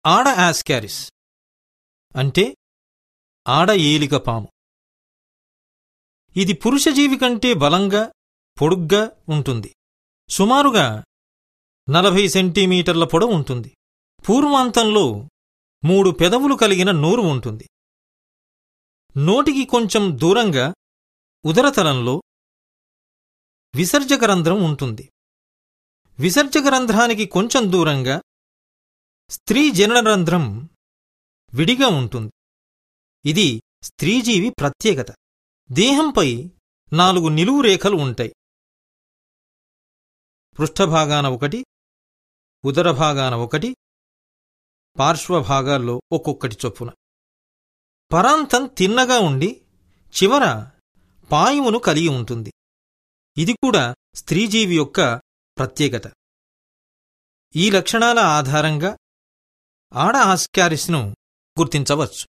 ఆడ యాస్కారిస్ అంటే ఆడ ఏలిక పాము ఇది పురుషజీవి కంటే బలంగా పొడుగ్గా ఉంటుంది సుమారుగా నలభై సెంటీమీటర్ల పొడవు ఉంటుంది పూర్వాంతంలో మూడు పెదవులు కలిగిన నోరు ఉంటుంది నోటికి కొంచెం దూరంగా ఉదరతలంలో విసర్జకరంధ్రం ఉంటుంది విసర్జకరంధ్రానికి కొంచెం దూరంగా స్త్రీ జననరంధ్రం విడిగా ఉంటుంది ఇది స్త్రీజీవి ప్రత్యేకత దేహంపై నాలుగు నిలువు రేఖలు ఉంటాయి పృష్ఠభాగాన ఒకటి ఉదరభాగాన ఒకటి పార్శ్వభాగాల్లో ఒక్కొక్కటి చొప్పున పరాంతం తిన్నగా ఉండి చివర పాయువును కలిగి ఉంటుంది ఇది కూడా స్త్రీజీవి యొక్క ప్రత్యేకత ఈ లక్షణాల ఆధారంగా ఆడ ఆస్కారిస్ను గుర్తించవచ్చు